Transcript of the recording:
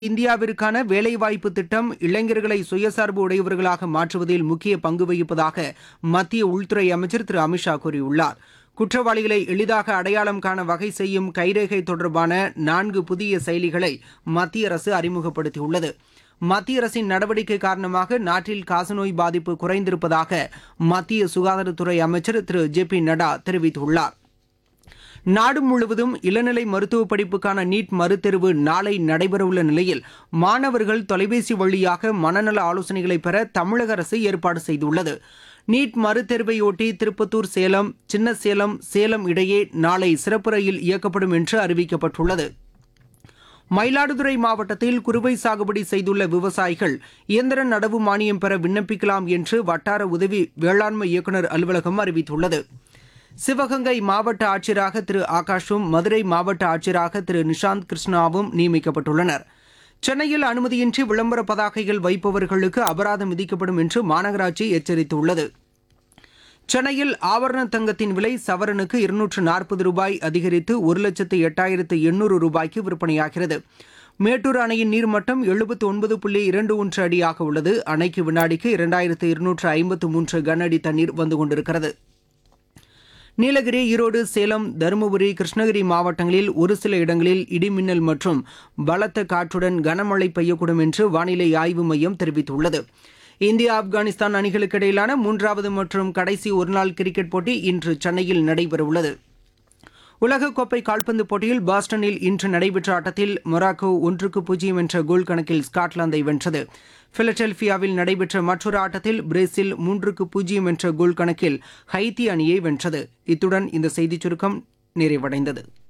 இந்தியாவிற்கான வேலைவாய்ப்பு திட்டம் இளைஞர்களை சுயசார்பு உடையவர்களாக மாற்றுவதில் முக்கிய பங்கு வகிப்பதாக மத்திய உள்துறை அமைச்சர் திரு அமித்ஷா கூறியுள்ளார் குற்றவாளிகளை எளிதாக அடையாளம் காண வகை செய்யும் கைரேகை தொடர்பான நான்கு புதிய செயலிகளை மத்திய அரசு அறிமுகப்படுத்தியுள்ளது மத்திய அரசின் நடவடிக்கை காரணமாக நாட்டில் காசநோய் பாதிப்பு குறைந்திருப்பதாக மத்திய சுகாதாரத்துறை அமைச்சர் திரு ஜே பி நட்டா தெரிவித்துள்ளார் நாடு முழுவதும் இளநிலை மருத்துவ படிப்புக்கான நீட் மறுதேர்வு நாளை நடைபெறவுள்ள நிலையில் மாணவர்கள் தொலைபேசி வழியாக மனநல ஆலோசனைகளை பெற தமிழக அரசு ஏற்பாடு செய்துள்ளது நீட் மறுதேர்வையொட்டி திருப்பத்தூர் சேலம் சின்ன சேலம் சேலம் இடையே நாளை சிறப்பு ரயில் இயக்கப்படும் என்று அறிவிக்கப்பட்டுள்ளது மயிலாடுதுறை மாவட்டத்தில் குறுவை சாகுபடி செய்துள்ள விவசாயிகள் இயந்திர நடவு மானியம் பெற விண்ணப்பிக்கலாம் என்று வட்டார உதவி வேளாண்மை இயக்குநர் அலுவலகம் அறிவித்துள்ளது சிவகங்கை மாவட்ட ஆட்சியராக திரு ஆகாஷும் மதுரை மாவட்ட ஆட்சியராக திரு நிஷாந்த் கிருஷ்ணாவும் நியமிக்கப்பட்டுள்ளனர் சென்னையில் அனுமதியின்றி விளம்பர பதாகைகள் வைப்பவர்களுக்கு அபராதம் விதிக்கப்படும் என்று மாநகராட்சி எச்சரித்துள்ளது சென்னையில் ஆபரண தங்கத்தின் விலை சவரனுக்கு இருநூற்று நாற்பது ரூபாய் அதிகரித்து ஒரு லட்சத்து எட்டாயிரத்து எண்ணூறு ரூபாய்க்கு விற்பனையாகிறது மேட்டூர் அணையின் நீர்மட்டம் எழுபத்து ஒன்பது புள்ளி இரண்டு ஒன்று அடியாக உள்ளது அணைக்கு வினாடிக்கு இரண்டாயிரத்து இருநூற்று ஐம்பத்து மூன்று கன அடி தண்ணீர் வந்து கொண்டிருக்கிறது நீலகிரி ஈரோடு சேலம் தருமபுரி கிருஷ்ணகிரி மாவட்டங்களில் ஒரு சில இடங்களில் இடிமின்னல் மற்றும் பலத்த காற்றுடன் கனமழை பெய்யக்கூடும் என்று வானிலை ஆய்வு மையம் தெரிவித்துள்ளது இந்தியா ஆப்கானிஸ்தான் அணிகளுக்கு இடையிலான மூன்றாவது மற்றும் கடைசி ஒருநாள் கிரிக்கெட் போட்டி இன்று சென்னையில் நடைபெறவுள்ளது உலகக்கோப்பை கால்பந்து போட்டியில் பாஸ்டனில் இன்று நடைபெற்ற ஆட்டத்தில் மொராக்கோ ஒன்றுக்கு பூஜ்ஜியம் என்ற கோல் கணக்கில் ஸ்காட்லாந்தை வென்றது பிலடெல்பியாவில் நடைபெற்ற மற்றொரு ஆட்டத்தில் பிரேசில் மூன்றுக்கு பூஜ்ஜியம் என்ற கோல் கணக்கில் ஹைத்தி அணியை வென்றது இத்துடன் இந்த செய்திச் சுருக்கம் நிறைவடைந்தது